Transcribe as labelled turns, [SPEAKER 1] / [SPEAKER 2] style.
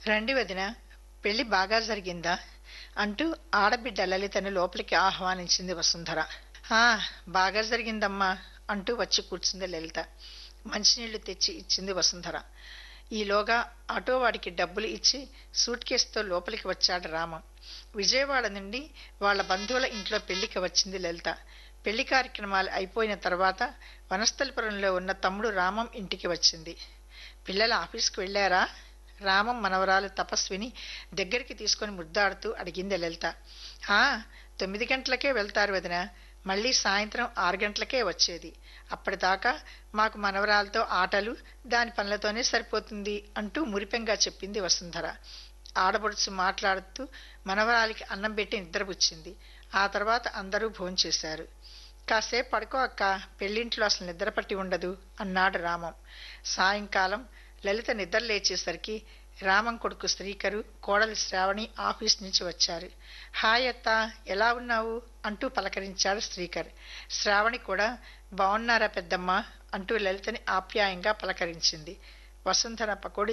[SPEAKER 1] రండి వదిన పెళ్లి బాగా జరిగిందా అంటూ ఆడబిడ్డ లలితను లోపలికి ఆహ్వానించింది వసుంధర ఆ బాగా జరిగిందమ్మా అంటూ వచ్చి కూర్చుంది లలిత మంచినీళ్లు తెచ్చి ఇచ్చింది వసుంధర ఈలోగా ఆటో వాడికి డబ్బులు ఇచ్చి సూట్ కేసుతో లోపలికి వచ్చాడు రామం విజయవాడ నుండి వాళ్ళ బంధువుల ఇంట్లో పెళ్లికి వచ్చింది లలిత పెళ్లి కార్యక్రమాలు అయిపోయిన తర్వాత వనస్థలిపురంలో ఉన్న తమ్ముడు రామం ఇంటికి వచ్చింది పిల్లలు ఆఫీస్కి వెళ్ళారా రామం మనవరాలు తపస్విని దగ్గరికి తీసుకొని ముద్దాడుతూ అడిగింది లలిత ఆ తొమ్మిది గంటలకే వెళ్తారు వదిన మళ్ళీ సాయంత్రం ఆరు గంటలకే వచ్చేది అప్పటిదాకా మాకు మనవరాలతో ఆటలు దాని పనులతోనే సరిపోతుంది అంటూ మురిపెంగా చెప్పింది వసుంధర ఆడపడుచు మాట్లాడుతూ మనవరాలికి అన్నం పెట్టి నిద్రపుచ్చింది ఆ తర్వాత అందరూ భోంచేశారు కాసేపు పడుకో అక్క పెళ్ళింట్లో అసలు నిద్ర పట్టి ఉండదు అన్నాడు రామం సాయంకాలం లలిత నిద్ర లేచేసరికి రామం కొడుకు శ్రీకరు కోడలి శ్రావణి ఆఫీస్ నుంచి వచ్చారు హాయ్ అత్త ఎలా ఉన్నావు అంటూ పలకరించాడు శ్రీకర్ శ్రావణి కూడా బాగున్నారా పెద్దమ్మ అంటూ లలితని ఆప్యాయంగా పలకరించింది వసుంధర పకోడీ